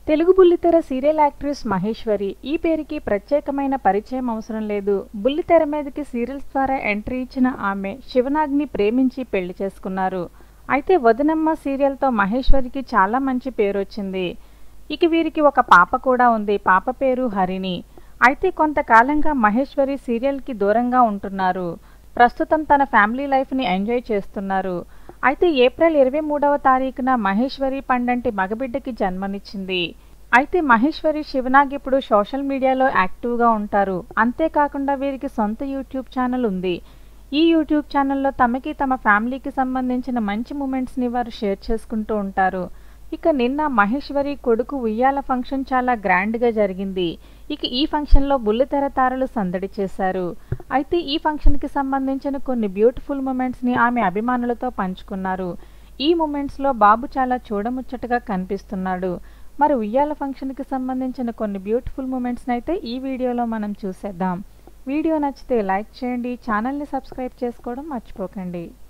తెలుగు బుల్లితెర serial actress Maheshwari ఈ పేరుకి ప్రత్యేకమైన పరిచయం అవసరం లేదు బుల్లితెర మీదకి సీరియల్స్ ద్వారా ఎంట్రీ ఇచ్చిన ఆమె శివనాగ్ని ప్రేమించి పెళ్లి చేసుకున్నారు అయితే వదనమ్మ సీరియల్తో మహేశ్వరికి చాలా మంచి పేరు వచ్చింది ఇక వీరికి ఒక పాప కూడా ఉంది పాప పేరు హరిణి అయితే కొంతకాలంగా మహేశ్వరి సీరియల్కి దూరంగా ఉంటున్నారు ప్రస్తుతం తన ఫ్యామిలీ లైఫ్ని ఎంజాయ్ చేస్తున్నారు అయితే ఏప్రిల్ ఇరవై మూడవ తారీఖున మహేశ్వరి పండంటి మగబిడ్డకి జన్మనిచ్చింది అయితే మహేశ్వరి శివనాగ్ ఇప్పుడు సోషల్ మీడియాలో యాక్టివ్గా ఉంటారు అంతేకాకుండా వీరికి సొంత యూట్యూబ్ ఛానల్ ఉంది ఈ యూట్యూబ్ ఛానల్లో తమకి తమ ఫ్యామిలీకి సంబంధించిన మంచి మూమెంట్స్ని వారు షేర్ చేసుకుంటూ ఉంటారు ఇక నిన్న మహేశ్వరి కొడుకు ఉయ్యాల ఫంక్షన్ చాలా గ్రాండ్గా జరిగింది ఇక ఈ ఫంక్షన్లో బుల్లితెర తారలు సందడి చేశారు అయితే ఈ ఫంక్షన్కి సంబంధించిన కొన్ని బ్యూటిఫుల్ మూమెంట్స్ని ఆమె అభిమానులతో పంచుకున్నారు ఈ మూమెంట్స్లో బాబు చాలా చూడముచ్చటగా కనిపిస్తున్నాడు మరి ఉయ్యాల ఫంక్షన్కి సంబంధించిన కొన్ని బ్యూటిఫుల్ మూమెంట్స్ని అయితే ఈ వీడియోలో మనం చూసేద్దాం వీడియో నచ్చితే లైక్ చేయండి ఛానల్ని సబ్స్క్రైబ్ చేసుకోవడం మర్చిపోకండి